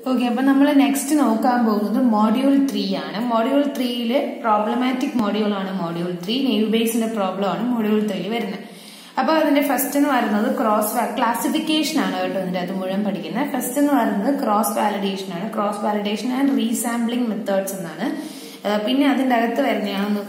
Okay അപ്പൊ നമ്മൾ next നോക്കാൻ പോകുന്നത് മോഡ്യൂൾ ത്രീ ആണ് മോഡ്യൂൾ ത്രീയില് പ്രോബ്ലമാറ്റിക് മോഡ്യൂൾ ആണ് മോഡ്യൂൾ ത്രീ നെയ്വ് ബേസിന്റെ പ്രോബ്ലം ആണ് മോഡ്യൂൾ ത്രീയിൽ വരുന്നത് അപ്പൊ അതിന്റെ ഫസ്റ്റ് എന്ന് പറയുന്നത് ക്രോസ് ക്ലാസിഫിക്കേഷൻ ആണ് കേട്ടോ ഇതിന്റെ അത് മുഴുവൻ പഠിക്കുന്നത് ഫസ്റ്റ് എന്ന് പറയുന്നത് ക്രോസ് വാലിഡേഷൻ ആണ് cross validation and resampling methods എന്നാണ് ഏഹ് പിന്നെ അതിന്റെ അകത്ത് വരുന്നതാണ്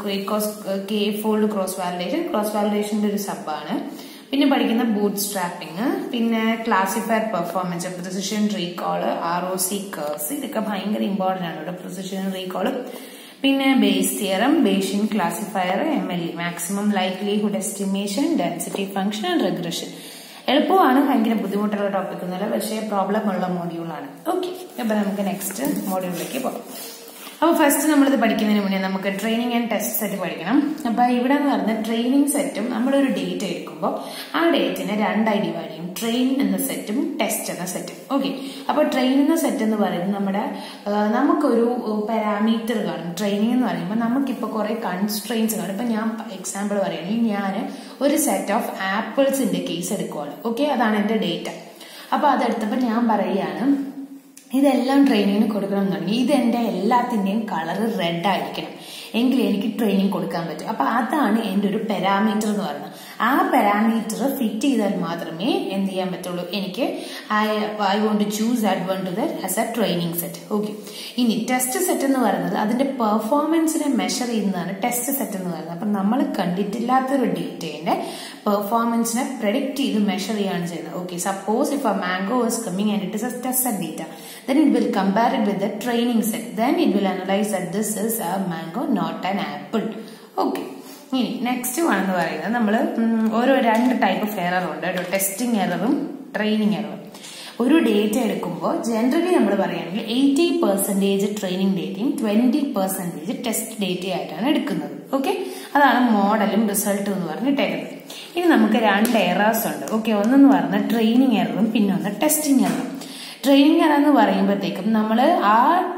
K fold cross validation cross വാലിഡേഷന്റെ ഒരു സബാണ് പിന്നെ പഠിക്കുന്ന ബൂട്ട് സ്ട്രാപ്പിംഗ് പിന്നെ classifier performance precision recall R O C curves ഇതൊക്കെ ഭയങ്കര ഇമ്പോർട്ടന്റ് ആണ് ഇവിടെ പ്രിസിഷൻ റീകോള് പിന്നെ Bayes theorem Bayesian classifier M L E maximum likelihood estimation density function and regression എളുപ്പമാണ് ഭയങ്കര ബുദ്ധിമുട്ടുള്ള ടോപ്പിക് ഒന്നുമല്ല പക്ഷേ പ്രോബ്ലം ഉള്ള മോഡ്യൂളാണ് ഓക്കെ അപ്പൊ നമുക്ക് നെക്സ്റ്റ് മോഡ്യൂളിലേക്ക് പോകാം അപ്പൊ ഫസ്റ്റ് നമ്മളിത് പഠിക്കുന്നതിന് മുന്നേ നമുക്ക് ട്രെയിനിങ് ആൻഡ് ടെസ്റ്റ് സെറ്റ് പഠിക്കണം അപ്പൊ ഇവിടെ എന്ന് പറഞ്ഞ ട്രെയിനിങ് സെറ്റും നമ്മളൊരു ഡേറ്റ് എടുക്കുമ്പോൾ ആ ഡേറ്റിനെ രണ്ടായി ഡിവൈഡ് ചെയ്യും ട്രെയിൻ എന്ന സെറ്റും ടെസ്റ്റ് എന്ന സെറ്റും ഓക്കെ അപ്പൊ ട്രെയിൻ എന്ന സെറ്റ് എന്ന് പറയുന്നത് നമ്മുടെ ആ, നമുക്കൊരു പാരാമീറ്റർ കാണും ട്രെയിനിങ് എന്ന് പറയുമ്പോൾ നമുക്കിപ്പോൾ കുറെ കൺസ്ട്രെയിൻസ് കാണും ഇപ്പൊ ഞാൻ എക്സാമ്പിൾ പറയുകയാണെങ്കിൽ ഞാൻ ഒരു സെറ്റ് ഓഫ് ആപ്പിൾസിന്റെ കേസ് എടുക്കുവാണ് ഓക്കെ അതാണ് എന്റെ ഡേറ്റ അപ്പൊ അതെടുത്തപ്പോൾ ഞാൻ പറയുകയാണ് ഇതെല്ലാം ട്രെയിനിങ്ങിന് കൊടുക്കണം എന്നുണ്ടെങ്കിൽ ഇത് എന്റെ എല്ലാത്തിന്റെയും കളർ റെഡ് ആയിരിക്കണം എങ്കിൽ എനിക്ക് ട്രെയിനിങ് കൊടുക്കാൻ പറ്റും അപ്പൊ അതാണ് എന്റെ ഒരു പാരാമീറ്റർ എന്ന് പറയുന്നത് ആ പാരാമീറ്റർ ഫിറ്റ് ചെയ്താൽ മാത്രമേ എന്ത് ചെയ്യാൻ പറ്റുള്ളൂ എനിക്ക് I I want choose that one to that as a training set okay ഇനി ടെസ്റ്റ് സെറ്റ് എന്ന് പറയുന്നത് അതിന്റെ പെർഫോമൻസിനെ മെഷർ ചെയ്യുന്നതാണ് ടെസ്റ്റ് സെറ്റ് എന്ന് പറയുന്നത് അപ്പൊ നമ്മൾ കണ്ടിട്ടില്ലാത്തൊരു ഡേറ്റയുടെ പെർഫോമൻസിനെ പ്രഡിക്റ്റ് ചെയ്ത് മെഷർ ചെയ്യാണ് ചെയ്യുന്നത് okay suppose if a mango is coming and it is a test set data then it will compare it with the training set then it will analyze that this is a mango not an apple okay ഇനി next one എന്ന് പറയുന്നത് നമ്മൾ ഓരോ രണ്ട് type of error ഉണ്ട് കേട്ടോ testing എററും training എററും ഒരു data എടുക്കുമ്പോൾ ജനറലി നമ്മൾ പറയുകയാണെങ്കിൽ എയ്റ്റി പെർസെന്റേജ് ട്രെയിനിങ് ഡേറ്റയും ട്വന്റി പെർസെന്റേജ് ടെസ്റ്റ് ഡേറ്റ ആയിട്ടാണ് എടുക്കുന്നത് ഓക്കെ അതാണ് മോഡലും റിസൾട്ടും എന്ന് പറഞ്ഞിട്ടേക്കുന്നത് ഇനി നമുക്ക് രണ്ട് എറേഴ്സ് ഉണ്ട് ഓക്കെ ഒന്നെന്ന് പറഞ്ഞാൽ ട്രെയിനിങ് എററും പിന്നെ ഒന്ന് ടെസ്റ്റിംഗ് എററും ട്രെയിനിങ് എറർ എന്ന് പറയുമ്പോഴത്തേക്കും നമ്മൾ ആ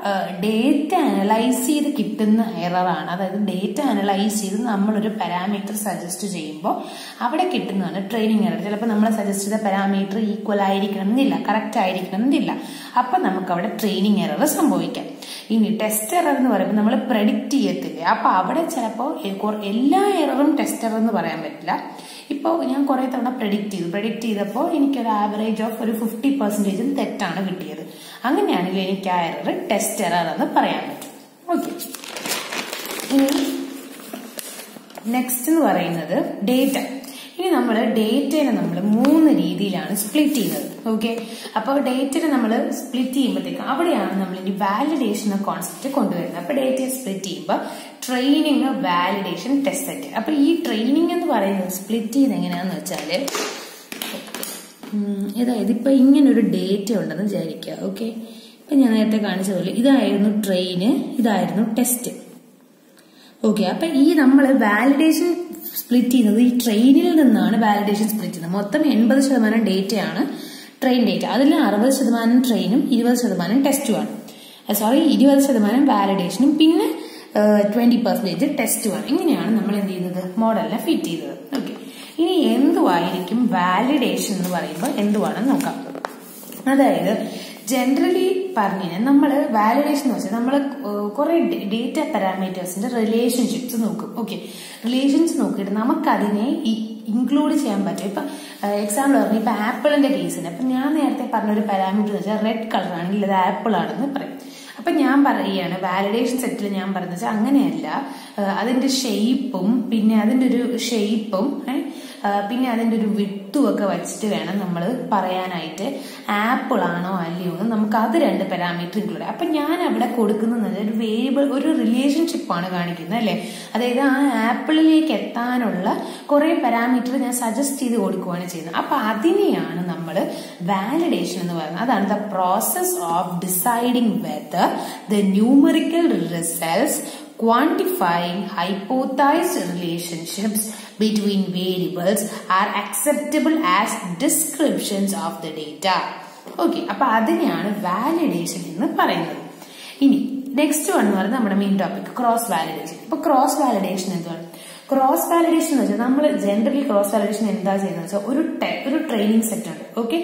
ഡേറ്റ അനലൈസ് ചെയ്ത് കിട്ടുന്ന എററാണ് അതായത് ഡേറ്റ അനലൈസ് ചെയ്ത് നമ്മളൊരു പാരാമീറ്റർ സജസ്റ്റ് ചെയ്യുമ്പോൾ അവിടെ കിട്ടുന്നതാണ് ട്രെയിനിങ് എറർ ചിലപ്പോൾ നമ്മൾ സജസ്റ്റ് ചെയ്ത പാരാമീറ്റർ ഈക്വൽ ആയിരിക്കണം എന്നില്ല കറക്റ്റ് ആയിരിക്കണം എന്നില്ല അപ്പൊ നമുക്ക് അവിടെ ട്രെയിനിങ് എറർ സംഭവിക്കാം ഇനി ടെസ്റ്റ് എറർ എന്ന് പറയുമ്പോൾ നമ്മൾ പ്രഡിക്റ്റ് ചെയ്യത്തില്ലേ അപ്പൊ അവിടെ ചിലപ്പോൾ എല്ലാ എററും ടെസ്റ്റ് എറർ എന്ന് പറയാൻ പറ്റില്ല ഇപ്പോൾ ഞാൻ കുറെ തവണ പ്രഡിക്റ്റ് ചെയ്തു പ്രഡിക്റ്റ് ചെയ്തപ്പോൾ എനിക്കൊരു ആവറേജ് ഓഫ് ഒരു ഫിഫ്റ്റി പെർസെൻറ്റേജും തെറ്റാണ് കിട്ടിയത് അങ്ങനെയാണെങ്കിൽ എനിക്ക് ആ എറർ ടെസ്റ്റ് എറർ എന്ന് പറയാൻ പറ്റും ഓക്കെ ഇനി നെക്സ്റ്റ് എന്ന് പറയുന്നത് ഡേറ്റ ഇനി നമ്മൾ ഡേറ്റനെ നമ്മൾ മൂന്ന് രീതിയിലാണ് സ്പ്ലിറ്റ് ചെയ്യുന്നത് ഓക്കെ അപ്പോൾ ഡേറ്റനെ നമ്മൾ സ്പ്ലിറ്റ് ചെയ്യുമ്പോഴത്തേക്ക് അവിടെയാണ് നമ്മൾ ഇനി വാലിഡേഷൻ എന്ന കോൺസെപ്റ്റ് കൊണ്ടുവരുന്നത് അപ്പോൾ ഡേറ്റയെ സ്പ്ലിറ്റ് ചെയ്യുമ്പോൾ ട്രെയിനിങ് വാലിഡേഷൻ ടെസ്റ്റ് സെറ്റ് അപ്പൊ ഈ ട്രെയിനിങ് എന്ന് പറയുന്നത് സ്പ്ലിറ്റ് ചെയ്യുന്നത് എങ്ങനെയാന്ന് വെച്ചാല് ഉം, അതായത് ഇപ്പൊ ഇങ്ങനെ ഒരു ഡേറ്റ ഉണ്ടെന്ന് വിചാരിക്കുക ഓക്കെ ഇപ്പൊ ഞാൻ നേരത്തെ കാണിച്ച പോലെ ഇതായിരുന്നു ട്രെയിന് ഇതായിരുന്നു ടെസ്റ്റ് ഓക്കെ അപ്പൊ ഈ നമ്മൾ വാലിഡേഷൻ സ്പ്ലിറ്റ് ചെയ്യുന്നത് ഈ ട്രെയിനിൽ നിന്നാണ് വാലിഡേഷൻ സ്പ്ലിറ്റ് ചെയ്യുന്നത് മൊത്തം എൺപത് ശതമാനം ഡേറ്റയാണ് ട്രെയിൻ ഡേറ്റ അതിൽ അറുപത് ശതമാനം ട്രെയിനും ഇരുപത് ശതമാനം ടെസ്റ്റുമാണ് സോറി ഇരുപത് ശതമാനം വാലിഡേഷനും പിന്നെ ട്വന്റി പെർസെന്റേജ് ടെസ്റ്റുമാണ് ഇങ്ങനെയാണ് നമ്മൾ എന്ത് ചെയ്യുന്നത് മോഡലിനെ ഫിറ്റ് ചെയ്തത് ഓക്കെ ഇനി എന്തുവായിരിക്കും വാലിഡേഷൻ എന്ന് പറയുമ്പോൾ എന്തുവാണെന്ന് നോക്കാം അതായത് ജനറലി പറഞ്ഞു നമ്മൾ വാലിഡേഷൻ എന്ന് വെച്ചാൽ നമ്മൾ കുറെ ഡേറ്റ പാരാമീറ്റേഴ്സിന്റെ റിലേഷൻഷിപ്സ് നോക്കും ഓക്കെ റിലേഷൻസ് നോക്കിയിട്ട് നമുക്കതിനെ ഇൻക്ലൂഡ് ചെയ്യാൻ പറ്റും ഇപ്പൊ എക്സാമ്പിൾ പറഞ്ഞു ഇപ്പൊ ആപ്പിളിന്റെ കേസിന് അപ്പൊ ഞാൻ നേരത്തെ പറഞ്ഞൊരു പാരാമീറ്റർ എന്ന് വെച്ചാൽ റെഡ് കളർ ആണെങ്കിൽ അത് ആപ്പിൾ ആണെന്ന് പറയും അപ്പൊ ഞാൻ പറയുകയാണ് വാലിഡേഷൻ സെറ്റിൽ ഞാൻ പറഞ്ഞത് വെച്ചാൽ അങ്ങനെയല്ല ഏഹ് അതിന്റെ ഷെയ്പ്പും പിന്നെ അതിന്റെ ഒരു ഷെയ്പ്പും പിന്നെ അതിന്റെ ഒരു വിട്ടും ഒക്കെ വെച്ചിട്ട് വേണം നമ്മൾ പറയാനായിട്ട് ആപ്പിൾ ആണോ അല്ലയോ എന്ന് നമുക്ക് അത് രണ്ട് പാരാമീറ്റർ ഇൻക്ലൂഡ് അപ്പൊ ഞാൻ അവിടെ കൊടുക്കുന്നത് ഒരു വേരിയബിൾ ഒരു റിലേഷൻഷിപ്പ് ആണ് കാണിക്കുന്നത് അല്ലെ അതായത് ആ ആപ്പിളിലേക്ക് എത്താനുള്ള കുറെ പാരാമീറ്റർ ഞാൻ സജസ്റ്റ് ചെയ്ത് കൊടുക്കുകയാണ് ചെയ്യുന്നത് അപ്പൊ അതിനെയാണ് നമ്മൾ വാലിഡേഷൻ എന്ന് പറയുന്നത് അതാണ് the process of deciding whether the numerical results quantifying hypothesized relationships between variables are acceptable as descriptions of the data. Okay അപ്പൊ അതിനെയാണ് വാലിഡേഷൻ എന്ന് പറയുന്നത് ഇനി നെക്സ്റ്റ് വൺ എന്ന് പറയുന്നത് നമ്മുടെ മെയിൻ ടോപ്പിക് ക്രോസ് വാലിഡേഷൻ ഇപ്പൊ ക്രോസ് വാലിഡേഷൻ എന്താണ് ക്രോസ് വാലിഡേഷൻ എന്ന് വെച്ചാൽ നമ്മൾ ജനറലി ക്രോസ് വാലിഡേഷൻ എന്താ ചെയ്യുന്നത് വെച്ചാൽ ഒരു ടെ- ഒരു ട്രെയിനിങ് സെറ്റ് ഉണ്ട് ഓക്കെ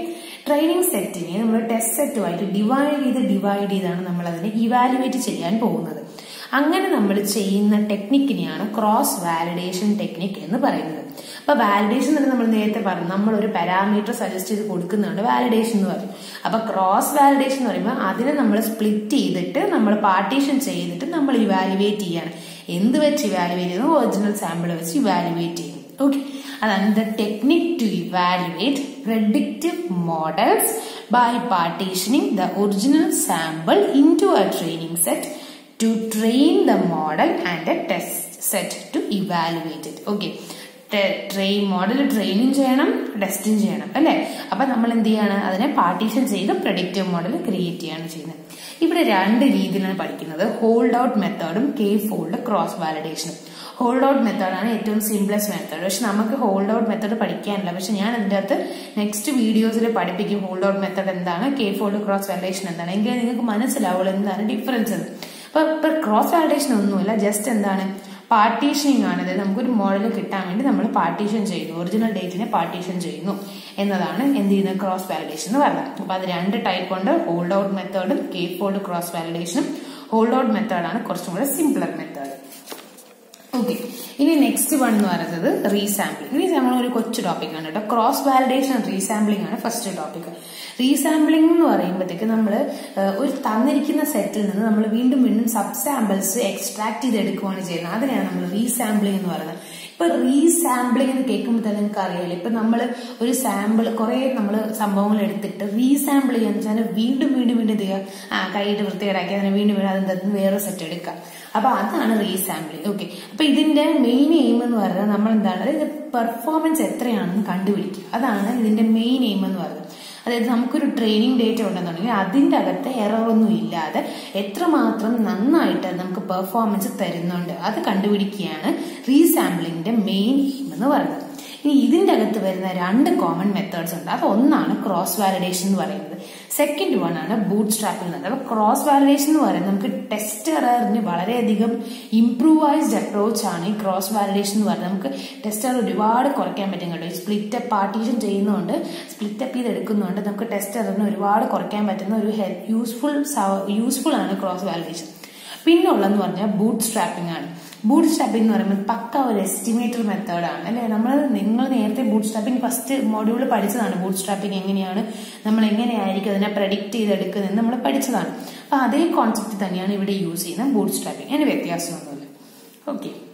ട്രെയിനിങ് സെറ്റിനെ നമ്മൾ ടെസ്റ്റ് സെറ്റുമായിട്ട് ഡിവൈഡ് ചെയ്ത് ഡിവൈഡ് ചെയ്താണ് നമ്മൾ അതിനെ ഇവാലുവേറ്റ് ചെയ്യാൻ പോകുന്നത് അങ്ങനെ നമ്മൾ ചെയ്യുന്ന ടെക്നിക്കിനെയാണ് ക്രോസ് വാലിഡേഷൻ ടെക്നിക് എന്ന് പറയുന്നത് അപ്പൊ വാലിഡേഷൻ എന്ന് നമ്മൾ നേരത്തെ പറഞ്ഞു നമ്മൾ ഒരു പാരാമീറ്റർ സജസ്റ്റ് ചെയ്ത് കൊടുക്കുന്നതാണ് വാലിഡേഷൻ എന്ന് പറയും അപ്പൊ ക്രോസ് വാലിഡേഷൻ എന്ന് പറയുമ്പോൾ അതിനെ നമ്മൾ സ്പ്ലിറ്റ് ചെയ്തിട്ട് നമ്മൾ പാർട്ടീഷൻ ചെയ്തിട്ട് നമ്മൾ ഇവാലുവേറ്റ് ചെയ്യാണ് എന്ത് വെച്ച് ഇവാലുവേറ്റ് ചെയ്യുന്നു ഒറിജിനൽ സാമ്പിൾ വെച്ച് ഇവാലുവേറ്റ് ചെയ്യുന്നു ഓക്കെ അതാണ് the technique to evaluate predictive models by partitioning the original sample into a training set to train the model and a test set to evaluate it. Okay. Train model training ചെയ്യണം testing ചെയ്യണം അല്ലെ അപ്പൊ നമ്മൾ എന്ത് ചെയ്യാണ് അതിനെ partition ചെയ്ത് predictive model create ചെയ്യാണ് ചെയ്യുന്നത് ഇവിടെ രണ്ട് രീതിയിലാണ് പഠിക്കുന്നത് ഹോൾഡ് ഔട്ട് മെത്തേഡും കെ ഫോൾഡ് ക്രോസ് വാലിഡേഷനും ഹോൾഡ് ഔട്ട് മെത്തേഡാണ് ഏറ്റവും സിംപ്ലസ്റ്റ് മെത്തേഡ് പക്ഷെ നമുക്ക് ഹോൾഡ് ഔട്ട് മെത്തേഡ് പഠിക്കാനില്ല പക്ഷെ ഞാൻ അതിൻ്റെ അകത്ത് നെക്സ്റ്റ് വീഡിയോസിൽ പഠിപ്പിക്കും ഹോൾഡ് ഔട്ട് മെത്തേഡ് എന്താണ് കെ ഫോൾഡ് ക്രോസ് വാലിഡേഷൻ എന്താണ് എങ്കിൽ നിങ്ങൾക്ക് മനസ്സിലാവുള്ളൂ എന്താണ് ഡിഫറൻസ് എന്ന് അപ്പൊ ഇപ്പൊ ക്രോസ് വാലിഡേഷൻ ഒന്നുമില്ല ജസ്റ്റ് എന്താണ് പാർട്ടീഷനിങ് ആണ് അതായത് നമുക്കൊരു മോഡൽ കിട്ടാൻ വേണ്ടി നമ്മൾ പാർട്ടീഷൻ ചെയ്യുന്നു ഒറിജിനൽ ഡേറ്റിനെ പാർട്ടീഷൻ ചെയ്യുന്നു എന്നതാണ് എന്ത് ചെയ്യുന്നത് ക്രോസ് വാലിഡേഷൻ എന്ന് പറയുന്നത് അപ്പൊ അത് രണ്ട് ടൈപ്പ് ഉണ്ട് ഹോൾഡ് ഔട്ട് മെത്തേഡും കെ ഫോൾഡ് ക്രോസ് വാലിഡേഷനും ഹോൾഡ് ഔട്ട് മെത്തേഡാണ് കുറച്ചും കൂടെ സിംപ്ലർ മെത്തേഡ് ഓക്കെ ഇനി നെക്സ്റ്റ് വൺ എന്ന് പറയുന്നത് റീസാമ്പിളിംഗ് റീസാമ്പിളിംഗ് ഒരു കൊച്ചു ടോപ്പിക് ആണ് കേട്ടോ ക്രോസ് വാലിഡേഷൻ റീസാമ്പിളിംഗ് ആണ് ഫസ്റ്റ് ടോപ്പിക് റീസാമ്പിളിംഗ് എന്ന് പറയുമ്പോഴത്തേക്ക് നമ്മൾ ഒരു തന്നിരിക്കുന്ന സെറ്റിൽ നിന്ന് നമ്മൾ വീണ്ടും വീണ്ടും സബ് സാമ്പിൾസ് എക്സ്ട്രാക്ട് ചെയ്ത് എടുക്കുകയാണ് ചെയ്യുന്നത് അതിനെയാണ് നമ്മൾ റീസാമ്പിളിംഗ് എന്ന് പറയുന്നത് ഇപ്പൊ റീസാമ്പിളിംഗ് എന്ന് കേൾക്കുമ്പോൾ തന്നെ നിങ്ങൾക്ക് അറിയാലോ ഇപ്പൊ നമ്മൾ ഒരു സാമ്പിൾ കുറെ നമ്മൾ സംഭവങ്ങൾ എടുത്തിട്ട് റീസാമ്പിൾ ചെയ്യാന്ന് വെച്ചാൽ വീണ്ടും വീണ്ടും വീണ്ടും ഇത് ചെയ്യുക ആ കൈയിട്ട് വൃത്തികേടാക്കി അതിനെ വീണ്ടും വീണ്ടും അതിൻ്റെ വേറെ സെറ്റ് എടുക്കുക അപ്പൊ അതാണ് റീസാമ്പിളിംഗ് ഓക്കെ അപ്പൊ ഇതിന്റെ മെയിൻ എയിം എന്ന് പറയുന്നത് നമ്മൾ എന്താണ് അതായത് പെർഫോമൻസ് എത്രയാണെന്ന് കണ്ടുപിടിക്കുക അതാണ് ഇതിന്റെ മെയിൻ എയിം എന്ന് പറയുന്നത് അതായത് നമുക്കൊരു ട്രെയിനിങ് ഡേറ്റ ഉണ്ടെന്നുണ്ടെങ്കിൽ അതിൻ്റെ അകത്ത് എററൊന്നും ഇല്ലാതെ എത്രമാത്രം നന്നായിട്ട് നമുക്ക് പെർഫോമൻസ് തരുന്നുണ്ട് അത് കണ്ടുപിടിക്കുകയാണ് റീസാമ്പിളിങ്ങിന്റെ മെയിൻ എയിം എന്ന് പറയുന്നത് ഇനി ഇതിന്റെ അകത്ത് വരുന്ന രണ്ട് കോമൺ മെത്തേഡ്സ് ഉണ്ട് അത് ഒന്നാണ് ക്രോസ് വാലിഡേഷൻ എന്ന് പറയുന്നത് സെക്കൻഡ് വൺ ആണ് ബൂട്ട് സ്ട്രാപ്പിംഗ് എന്നത് അപ്പൊ ക്രോസ് വാലിഡേഷൻ എന്ന് പറയുന്നത് നമുക്ക് ടെസ്റ്റ് എററിന് വളരെയധികം ഇംപ്രൂവൈസ്ഡ് അപ്രോച്ച് ആണ് ഈ ക്രോസ് വാലിഡേഷൻ എന്ന് പറയുന്നത് നമുക്ക് ടെസ്റ്റ് എറർ ഒരുപാട് കുറയ്ക്കാൻ പറ്റും കേട്ടോ ഈ സ്പ്ലിറ്റ് അപ്പ് പാർട്ടീഷൻ ചെയ്യുന്നതുകൊണ്ട് സ്പ്ലിറ്റ് അപ്പ് ചെയ്ത് എടുക്കുന്നതുകൊണ്ട് നമുക്ക് ടെസ്റ്റ് എററിന് ഒരുപാട് കുറയ്ക്കാൻ പറ്റുന്ന ഒരു യൂസ്ഫുൾ യൂസ്ഫുൾ ആണ് ക്രോസ് വാലിഡേഷൻ പിന്നെ ഉള്ളതെന്ന് പറഞ്ഞാൽ ബൂട്ട് സ്ട്രാപ്പിംഗ് ആണ് ബൂട്ട് സ്ട്രാപ്പിംഗ് എന്ന് പറയുമ്പോൾ പക്ക ഒരു എസ്റ്റിമേറ്റർ മെത്തേഡാണ് അല്ലെ നമ്മൾ നിങ്ങൾ നേരത്തെ ബൂട്ട് സ്ട്രാപ്പിംഗ് ഫസ്റ്റ് മോഡ്യൂൾ പഠിച്ചതാണ് ബൂട്ട് സ്ട്രാപ്പിംഗ് എങ്ങനെയാണ് നമ്മൾ എങ്ങനെയായിരിക്കും അതിനെ പ്രഡിക്റ്റ് ചെയ്തെടുക്കുന്നത് നമ്മൾ പഠിച്ചതാണ് അപ്പൊ അതേ കോൺസെപ്റ്റ് തന്നെയാണ് ഇവിടെ യൂസ് ചെയ്യുന്നത് ബൂട്ട് സ്ട്രാപ്പിംഗ് അതിന് വ്യത്യാസമൊന്നുമില്ല ഓക്കെ